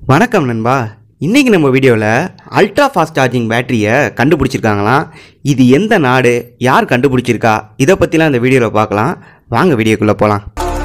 வணக்கம் நண்பா இன்னைக்கு நம்ம வீடியோவில் அல்ட்ரா ஃபாஸ்ட் சார்ஜிங் பேட்டரியை கண்டுபிடிச்சிருக்காங்களாம் இது எந்த நாடு யார் கண்டுபிடிச்சிருக்கா இதை பற்றிலாம் இந்த வீடியோவில் பார்க்கலாம் வாங்க வீடியோக்குள்ளே போகலாம்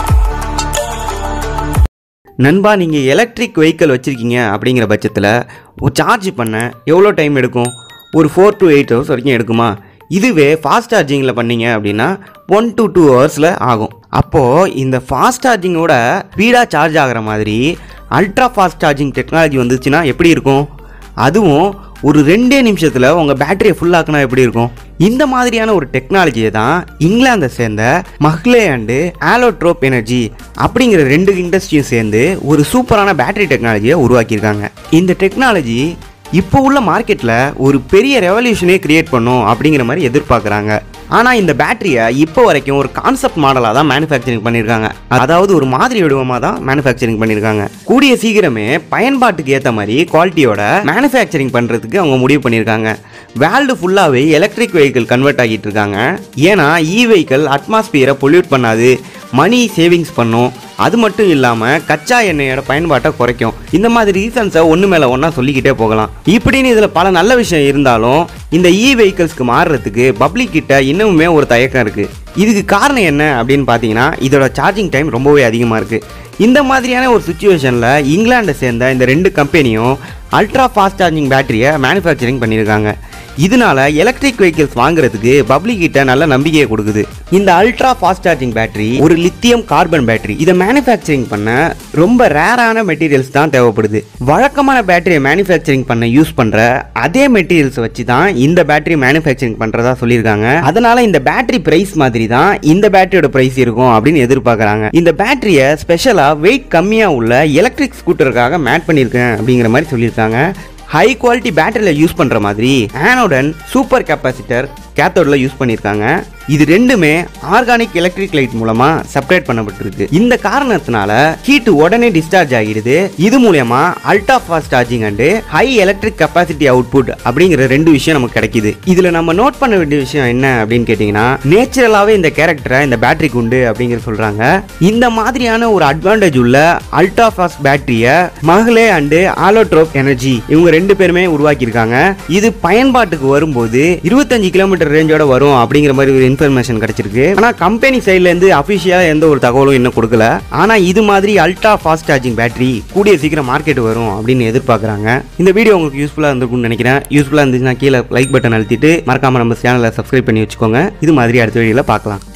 நண்பா நீங்கள் எலக்ட்ரிக் வெஹிக்கிள் வச்சுருக்கீங்க அப்படிங்கிற பட்சத்தில் சார்ஜ் பண்ண எவ்வளோ டைம் எடுக்கும் ஒரு ஃபோர் to எயிட் ஹவர்ஸ் வரைக்கும் எடுக்குமா இதுவே ஃபாஸ்ட் சார்ஜிங்கில் பண்ணீங்க அப்படின்னா ஒன் to டூ ஹவர்ஸில் ஆகும் அப்போது இந்த ஃபாஸ்ட் சார்ஜிங்கோட ஸ்பீடாக சார்ஜ் ஆகிற மாதிரி அல்ட்ரா ஃபாஸ்ட் சார்ஜிங் டெக்னாலஜி வந்துச்சுன்னா எப்படி இருக்கும் அதுவும் ஒரு ரெண்டே நிமிஷத்தில் உங்கள் பேட்டரியை ஃபுல்லாக்குனா எப்படி இருக்கும் இந்த மாதிரியான ஒரு டெக்னாலஜியை தான் இங்கிலாந்தை சேர்ந்த மஹ்லே அண்டு ஆலோட்ரோப் எனர்ஜி அப்படிங்கிற ரெண்டு இண்டஸ்ட்ரியும் சேர்ந்து ஒரு சூப்பரான பேட்டரி டெக்னாலஜியை உருவாக்கியிருக்காங்க இந்த டெக்னாலஜி இப்போ உள்ள மார்க்கெட்டில் ஒரு பெரிய ரெவல்யூஷனே கிரியேட் பண்ணும் அப்படிங்கிற மாதிரி எதிர்பார்க்குறாங்க ஆனால் இந்த பேட்டரியை இப்போ வரைக்கும் ஒரு கான்செப்ட் மாடலாக தான் மேனுஃபேக்சரிங் பண்ணியிருக்காங்க அதாவது ஒரு மாதிரி வடிவமாக தான் மேனுஃபேக்சரிங் பண்ணியிருக்காங்க கூடிய சீக்கிரமே பயன்பாட்டுக்கு ஏற்ற மாதிரி குவாலிட்டியோட மேனுஃபேக்சரிங் பண்ணுறதுக்கு அவங்க முடிவு பண்ணியிருக்காங்க வேர்ல்டு ஃபுல்லாகவே எலக்ட்ரிக் வெஹிக்கிள் கன்வெர்ட் ஆகிட்டு இருக்காங்க ஏன்னா இ வெஹிக்கிள் அட்மாஸ்பியரை பொல்யூட் பண்ணாது மணி சேவிங்ஸ் பண்ணும் அது மட்டும் இல்லாமல் கச்சா எண்ணெயோட பயன்பாட்டை குறைக்கும் இந்த மாதிரி ரீசன்ஸை ஒன்று மேலே ஒன்றா சொல்லிக்கிட்டே போகலாம் இப்படின்னு இதில் பல நல்ல விஷயம் இருந்தாலும் இந்த இ வெஹிக்கிள்ஸ்க்கு மாறுறதுக்கு பப்ளிக் கிட்ட இன்னுமே ஒரு தயக்கம் இருக்குது இதுக்கு காரணம் என்ன அப்படின்னு பார்த்தீங்கன்னா இதோட சார்ஜிங் டைம் ரொம்பவே அதிகமாக இருக்குது இந்த மாதிரியான ஒரு சுச்சுவேஷனில் இங்கிலாண்டை சேர்ந்த இந்த ரெண்டு கம்பெனியும் அல்ட்ரா ஃபாஸ்ட் சார்ஜிங் பேட்டரியை மேனுஃபேக்சரிங் பண்ணியிருக்காங்க இதனால எலக்ட்ரிக் வெஹிக்கிள்ஸ் வாங்குறதுக்கு பப்ளிக் கிட்ட நல்ல நம்பிக்கையை கொடுக்குது இந்த அல்ட்ரா ஃபாஸ்ட் சார்ஜிங் பேட்டரி ஒரு லித்தியம் கார்பன் பேட்டரி இதை மேனுஃபேக்சரிங் பண்ண ரொம்ப ரேரான மெட்டீரியல்ஸ் தான் தேவைப்படுது வழக்கமான பேட்டரியை மேனுஃபேக்சரிங் பண்ண யூஸ் பண்ற அதே மெட்டீரியல்ஸ் வச்சு தான் இந்த பேட்டரி மேனுஃபேக்சரிங் பண்றதா சொல்லியிருக்காங்க அதனால இந்த பேட்டரி பிரைஸ் மாதிரி தான் இந்த பேட்டரியோட பிரைஸ் இருக்கும் அப்படின்னு எதிர்பார்க்கறாங்க இந்த பேட்டரியை ஸ்பெஷலா வெயிட் கம்மியா உள்ள எலக்ட்ரிக் ஸ்கூட்டருக்காக மேட் பண்ணியிருக்கேன் அப்படிங்கிற மாதிரி சொல்லியிருக்காங்க ஹை குவாலிட்டி பேட்டரியில் யூஸ் பண்ணுற மாதிரி ஆனோடன் சூப்பர் கெப்பாசிட்டர் கேத்தோடில் யூஸ் பண்ணியிருக்காங்க இது ரெண்டுமே ஆர்கானிக் எலக்ட்ரிக் லைட் மூலமாக செப்பரேட் பண்ணப்பட்டிருக்கு இந்த காரணத்தினால ஹீட் உடனே டிஸ்சார்ஜ் ஆகிடுது இது மூலயமா ultra fast charging and high electric capacity output அப்படிங்கிற ரெண்டு விஷயம் நமக்கு கிடைக்குது இதில் நம்ம நோட் பண்ண வேண்டிய விஷயம் என்ன அப்படின்னு கேட்டிங்கன்னா நேச்சுரலாகவே இந்த கேரக்டரை இந்த பேட்டரிக்கு உண்டு அப்படிங்கிற சொல்கிறாங்க இந்த மாதிரியான ஒரு அட்வான்டேஜ் உள்ள அல்ட்ரா ஃபாஸ்ட் பேட்டரியை மகளே அண்டு ஆலோட்ரோப் எனர்ஜி இவங்க ரெண்டு பேருமே உருவாக்கியிருக்காங்க இது பயன்பாட்டுக்கு வரும்போது இருபத்தஞ்சு கிலோமீட்டர் ரேஞ்சோட வரும் அப்படிங்கிற மாதிரி ஒரு இன்ஃபர்மேஷன் கிடைச்சிருக்கு ஆனால் கம்பெனி சைட்ல இருந்து அஃபிஷியலாக எந்த ஒரு தகவலும் இன்னும் கொடுக்கல ஆனால் இது மாதிரி அல்ட்ரா ஃபாஸ்ட் சார்ஜிங் பேட்டரி கூடிய சீக்கிரம் மார்க்கெட் வரும் அப்படின்னு எதிர்பார்க்குறாங்க இந்த வீடியோ உங்களுக்கு யூஸ்ஃபுல்லாக இருந்திருக்கும்னு நினைக்கிறேன் யூஸ்ஃபுல்லாக இருந்துச்சுன்னா கீழே லைக் பட்டன் அழுத்திட்டு மறக்காம நம்ம சேனலை சப்ஸ்கிரைப் பண்ணி வச்சுக்கோங்க இது மாதிரி அடுத்த வீடியோவில் பார்க்கலாம்